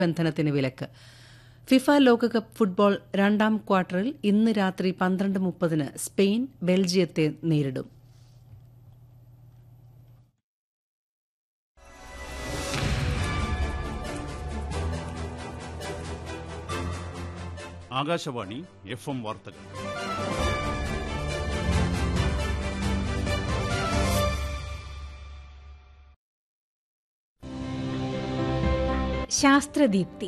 ബന്ധനത്തിന് വിലക്ക് ഫിഫ ലോകകപ്പ് ഫുട്ബോൾ രണ്ടാം ക്വാർട്ടറിൽ ഇന്ന് രാത്രി പന്ത്രണ്ട് മുപ്പതിന് സ്പെയിൻ ബെൽജിയത്തെ നേരിടും ആകാശവാണി എഫ് എം വാർത്തകൾ ശാസ്ത്രദീപ്തി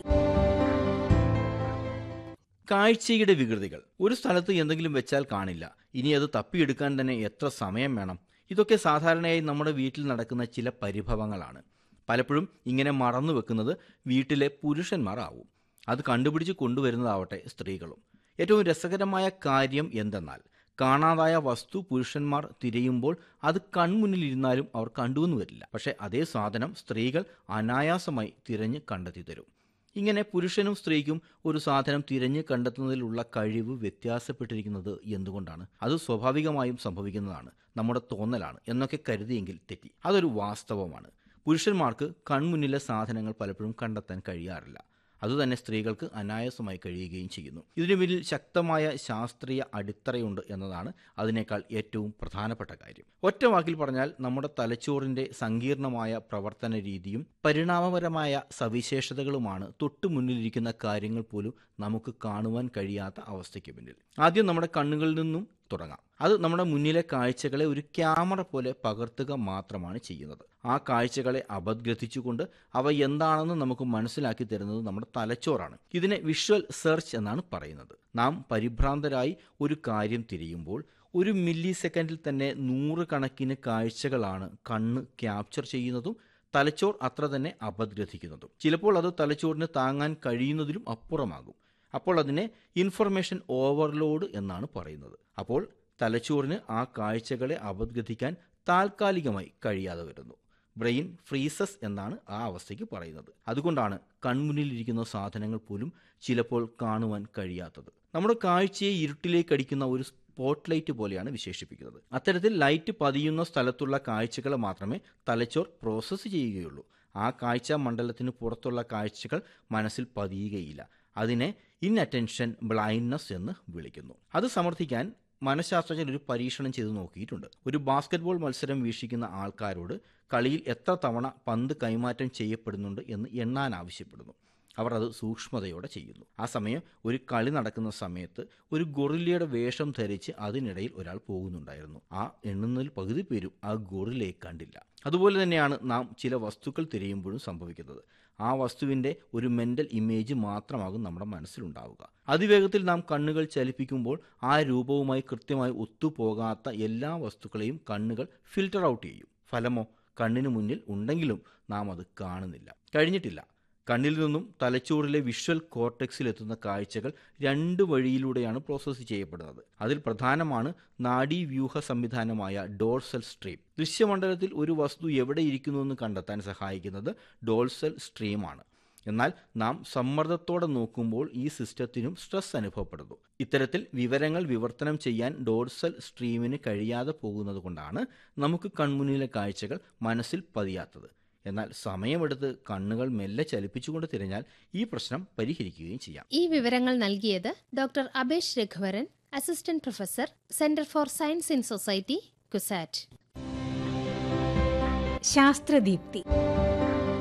കാഴ്ചയുടെ വികൃതികൾ ഒരു സ്ഥലത്ത് എന്തെങ്കിലും വെച്ചാൽ കാണില്ല ഇനി അത് തപ്പിയെടുക്കാൻ തന്നെ എത്ര സമയം വേണം ഇതൊക്കെ സാധാരണയായി നമ്മുടെ വീട്ടിൽ നടക്കുന്ന ചില പരിഭവങ്ങളാണ് പലപ്പോഴും ഇങ്ങനെ മറന്നു വെക്കുന്നത് വീട്ടിലെ പുരുഷന്മാർ ആവും അത് കണ്ടുപിടിച്ച് കൊണ്ടുവരുന്നതാവട്ടെ സ്ത്രീകളും ഏറ്റവും രസകരമായ കാര്യം എന്തെന്നാൽ കാണാതായ വസ്തു പുരുഷന്മാർ തിരയുമ്പോൾ അത് കൺമുന്നിലിരുന്നാലും അവർ കണ്ടുവെന്ന് വരില്ല പക്ഷേ അതേ സാധനം സ്ത്രീകൾ അനായാസമായി തിരഞ്ഞ് കണ്ടെത്തി തരും ഇങ്ങനെ പുരുഷനും സ്ത്രീക്കും ഒരു സാധനം തിരഞ്ഞ് കണ്ടെത്തുന്നതിലുള്ള കഴിവ് വ്യത്യാസപ്പെട്ടിരിക്കുന്നത് എന്തുകൊണ്ടാണ് അത് സ്വാഭാവികമായും സംഭവിക്കുന്നതാണ് നമ്മുടെ തോന്നലാണ് എന്നൊക്കെ കരുതിയെങ്കിൽ തെറ്റി അതൊരു വാസ്തവമാണ് പുരുഷന്മാർക്ക് കൺമുന്നിലെ സാധനങ്ങൾ പലപ്പോഴും കണ്ടെത്താൻ കഴിയാറില്ല അതുതന്നെ സ്ത്രീകൾക്ക് അനായാസമായി കഴിയുകയും ചെയ്യുന്നു ഇതിനു പിന്നിൽ ശക്തമായ ശാസ്ത്രീയ അടിത്തറയുണ്ട് എന്നതാണ് അതിനേക്കാൾ ഏറ്റവും പ്രധാനപ്പെട്ട കാര്യം ഒറ്റ വാക്കിൽ പറഞ്ഞാൽ നമ്മുടെ തലച്ചോറിന്റെ സങ്കീർണമായ പ്രവർത്തന രീതിയും പരിണാമപരമായ സവിശേഷതകളുമാണ് തൊട്ടു മുന്നിലിരിക്കുന്ന കാര്യങ്ങൾ പോലും നമുക്ക് കാണുവാൻ കഴിയാത്ത അവസ്ഥയ്ക്ക് പിന്നിൽ ആദ്യം നമ്മുടെ കണ്ണുകളിൽ നിന്നും തുടങ്ങാം അത് നമ്മുടെ മുന്നിലെ കാഴ്ചകളെ ഒരു ക്യാമറ പോലെ പകർത്തുക മാത്രമാണ് ചെയ്യുന്നത് ആ കാഴ്ചകളെ അപഗ്രഥിച്ചുകൊണ്ട് അവ എന്താണെന്ന് നമുക്ക് മനസ്സിലാക്കി തരുന്നത് നമ്മുടെ തലച്ചോറാണ് ഇതിനെ വിഷ്വൽ സെർച്ച് എന്നാണ് പറയുന്നത് നാം പരിഭ്രാന്തരായി ഒരു കാര്യം തിരിയുമ്പോൾ ഒരു മില്ലി സെക്കൻഡിൽ തന്നെ നൂറുകണക്കിന് കാഴ്ചകളാണ് കണ്ണ് ക്യാപ്ചർ ചെയ്യുന്നതും തലച്ചോർ അത്ര തന്നെ അപഗ്രഥിക്കുന്നതും ചിലപ്പോൾ അത് തലച്ചോറിന് താങ്ങാൻ കഴിയുന്നതിലും അപ്പുറമാകും അപ്പോൾ അതിനെ ഇൻഫർമേഷൻ ഓവർലോഡ് എന്നാണ് പറയുന്നത് അപ്പോൾ തലച്ചോറിന് ആ കാഴ്ചകളെ അപഗ്രഥിക്കാൻ താൽക്കാലികമായി കഴിയാതെ വരുന്നു ബ്രെയിൻ ഫ്രീസസ് എന്നാണ് ആ അവസ്ഥയ്ക്ക് പറയുന്നത് അതുകൊണ്ടാണ് കൺമുന്നിലിരിക്കുന്ന സാധനങ്ങൾ പോലും ചിലപ്പോൾ കാണുവാൻ കഴിയാത്തത് നമ്മുടെ കാഴ്ചയെ ഇരുട്ടിലേക്ക് അടിക്കുന്ന ഒരു സ്പോട്ട് ലൈറ്റ് പോലെയാണ് വിശേഷിപ്പിക്കുന്നത് അത്തരത്തിൽ ലൈറ്റ് പതിയുന്ന സ്ഥലത്തുള്ള കാഴ്ചകളെ മാത്രമേ തലച്ചോർ പ്രോസസ്സ് ചെയ്യുകയുള്ളൂ ആ കാഴ്ച മണ്ഡലത്തിന് പുറത്തുള്ള കാഴ്ചകൾ മനസ്സിൽ പതിയുകയില്ല അതിനെ ഇൻഅറ്റൻഷൻ ബ്ലൈൻഡ്നസ് എന്ന് വിളിക്കുന്നു അത് സമർത്ഥിക്കാൻ മനഃശാസ്ത്രജ്ഞർ ഒരു പരീക്ഷണം ചെയ്തു നോക്കിയിട്ടുണ്ട് ഒരു ബാസ്കറ്റ്ബോൾ മത്സരം വീക്ഷിക്കുന്ന ആൾക്കാരോട് കളിയിൽ എത്ര തവണ പന്ത് കൈമാറ്റം ചെയ്യപ്പെടുന്നുണ്ട് എന്ന് എണ്ണാൻ ആവശ്യപ്പെടുന്നു അവർ അത് സൂക്ഷ്മതയോടെ ചെയ്യുന്നു ആ സമയം ഒരു കളി നടക്കുന്ന സമയത്ത് ഒരു ഗൊറില്ലയുടെ വേഷം ധരിച്ച് അതിനിടയിൽ ഒരാൾ പോകുന്നുണ്ടായിരുന്നു ആ എണ്ണുന്നതിൽ പകുതി പേരും ആ ഗൊറില്ലയെ കണ്ടില്ല അതുപോലെ തന്നെയാണ് നാം ചില വസ്തുക്കൾ തിരയുമ്പോഴും സംഭവിക്കുന്നത് ആ വസ്തുവിൻ്റെ ഒരു മെൻ്റൽ ഇമേജ് മാത്രമാകും നമ്മുടെ മനസ്സിലുണ്ടാവുക അതിവേഗത്തിൽ നാം കണ്ണുകൾ ചലിപ്പിക്കുമ്പോൾ ആ രൂപവുമായി കൃത്യമായി ഒത്തുപോകാത്ത എല്ലാ വസ്തുക്കളെയും കണ്ണുകൾ ഫിൽട്ടർ ഔട്ട് ചെയ്യും ഫലമോ കണ്ണിന് മുന്നിൽ ഉണ്ടെങ്കിലും നാം അത് കാണുന്നില്ല കഴിഞ്ഞിട്ടില്ല കണ്ണിൽ നിന്നും തലച്ചോറിലെ വിഷ്വൽ കോർട്ടെക്സിലെത്തുന്ന കാഴ്ചകൾ രണ്ട് വഴിയിലൂടെയാണ് പ്രോസസ്സ് ചെയ്യപ്പെടുന്നത് അതിൽ പ്രധാനമാണ് നാഡീവ്യൂഹ സംവിധാനമായ ഡോർസൽ സ്ട്രീം ദൃശ്യമണ്ഡലത്തിൽ ഒരു വസ്തു എവിടെ ഇരിക്കുന്നുവെന്ന് കണ്ടെത്താൻ സഹായിക്കുന്നത് ഡോൾസൽ സ്ട്രീമാണ് എന്നാൽ നാം സമ്മർദ്ദത്തോടെ നോക്കുമ്പോൾ ഈ സിസ്റ്റത്തിനും സ്ട്രെസ് അനുഭവപ്പെടുന്നു ഇത്തരത്തിൽ വിവരങ്ങൾ വിവർത്തനം ചെയ്യാൻ ഡോർസൽ സ്ട്രീമിന് കഴിയാതെ പോകുന്നത് കൊണ്ടാണ് നമുക്ക് കൺമുന്നിലെ കാഴ്ചകൾ മനസ്സിൽ പതിയാത്തത് എന്നാൽ സമയമെടുത്ത് കണ്ണുകൾ മെല്ലെ ചലിപ്പിച്ചുകൊണ്ട് തിരഞ്ഞാൽ ഈ പ്രശ്നം പരിഹരിക്കുകയും ചെയ്യാം ഈ വിവരങ്ങൾ നൽകിയത് doctor Abesh Raghuvaran assistant professor centre for science in society CUSAT ശാസ്ത്രദീപ്തി